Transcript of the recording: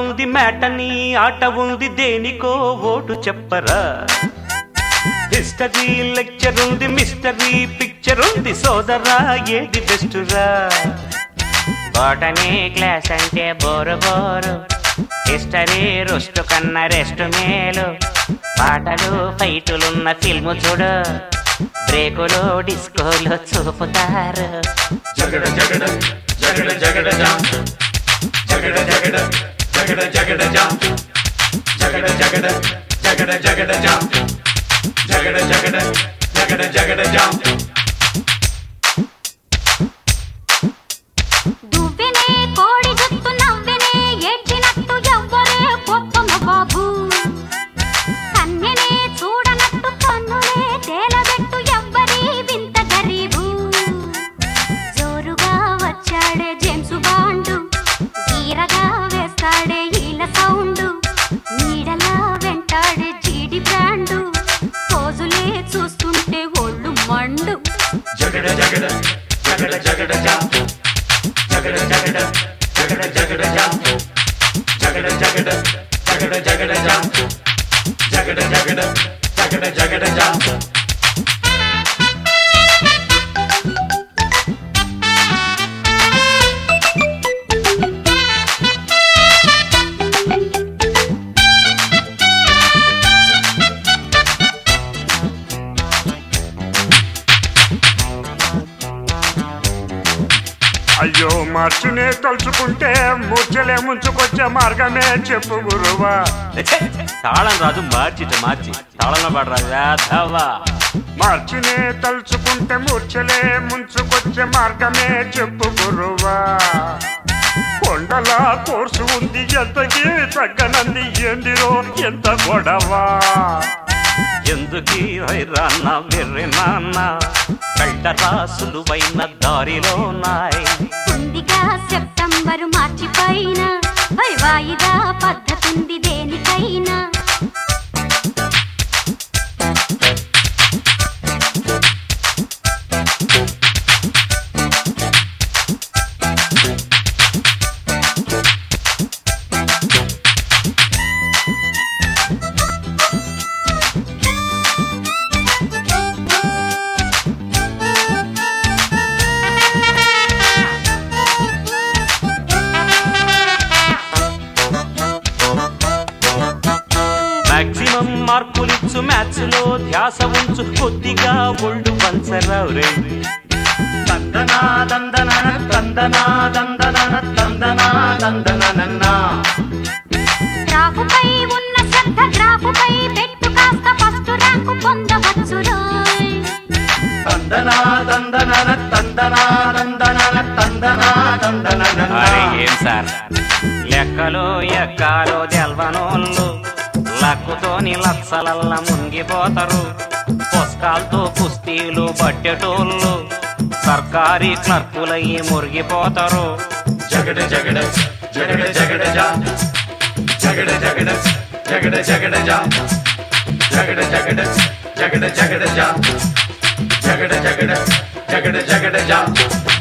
ఉంది మేటని ఆట ఉంది దేనికో ఓటు చెప్పరా హిస్టరీ లెక్చర్ ఉంది మిస్టరీ పిక్చర్ ఉంది సోదరా ఏది బెస్టురా బోటనీ క్లాస్ అంటే బోరు బోరు హిస్టరీ రుస్టు కన్నా రెస్ట్ మేలు పాటలు ఫైటులున్న ఫిల్ము చూడు బ్రేకులు డిస్కోలు చూపుతారు జగడ జగడ జగడ జగడ జాం జగడ జగడ జగడ జగడ జాం జగడ జగడ జగడ జగడ జాం జగడ జగడ జగడ జగడ జాం దువ్వెనే కోడి జుత్తు నవ్వెనే ఏడ్చినట్టు ఎవ్వరే గొప్పమ్మ బాబు కన్నెనే చూడనట్టు కన్నులే తేలబెట్టు ఎవ్వరి వింత గరీబు జోరుగా వచ్చాడే జేమ్స్ బాండు గీరగా వేస్తాడే ఈల సౌండ్ నీడలా వెంటాడే జీడి బ్రాండు పోజులే చూస్తుంటే ఒళ్ళు మండు జగడ జగడ జగడ జగడ జాం జగడ జగడ జగడ జగడ జాం జగడ జగడ జగడ జగడ జాం జగడ జగడ జగడ జగడ జాం అయ్యో మార్చునే తలుచుకుంటే మూర్చలే ముంచుకొచ్చే మార్గమే చెప్పు గురువా ఛే, తాళం రాజు మార్చిట మార్చి తాళంలో పడరాదు వేధవా మార్చునే తలుచుకుంటే మూర్చలే ముంచుకొచ్చే మార్గమే చెప్పు గురువా కొండల కోర్సు ఉంది ఎంతకి తగ్గనంది ఏందిరో ఎంత గొడవా ఎందుకీ వైరాన్న వెర్రి నాన్న కళ్ళరా సులువైన దారిలో నాయ్ ఉందిగా సెప్టెంబరు మార్చి పైన వై వాయిదా పద్ధతుంది దేనికైనా మాక్సిమం మార్కులిచ్చు మ్యాథ్స్ లో ధ్యాస ఉంచు కొద్దిగా ఒళ్ళు పంచరావు రే తందనా దందన తందనా దందన తందనా దందన గ్రాఫుపై ఉన్న శ్రద్ధ గ్రాఫుపై పెట్టు కాస్త ఫస్ట్ ర్యాంకు పొందవచ్చు రోయ్ తందనా తందన తందనా తందన తందనా తందన అరే ఏం సార్ లెక్కలు ఎక్కాలు తెల్వనోళ్ళు లక్కుతోని లక్షలల్ల మునిగిపోతారు పుస్తకాలతో కుస్తీలు పట్టేటోళ్ళు సర్కారీ క్లర్కులయ్యి మురిగిపోతారు జగడ జగడ జగడ జగడ జా జగడ జగడ జగడ జగడ జా జగడ జగడ జగడ జగడ జా జగడ జగడ జగడ జగడ జా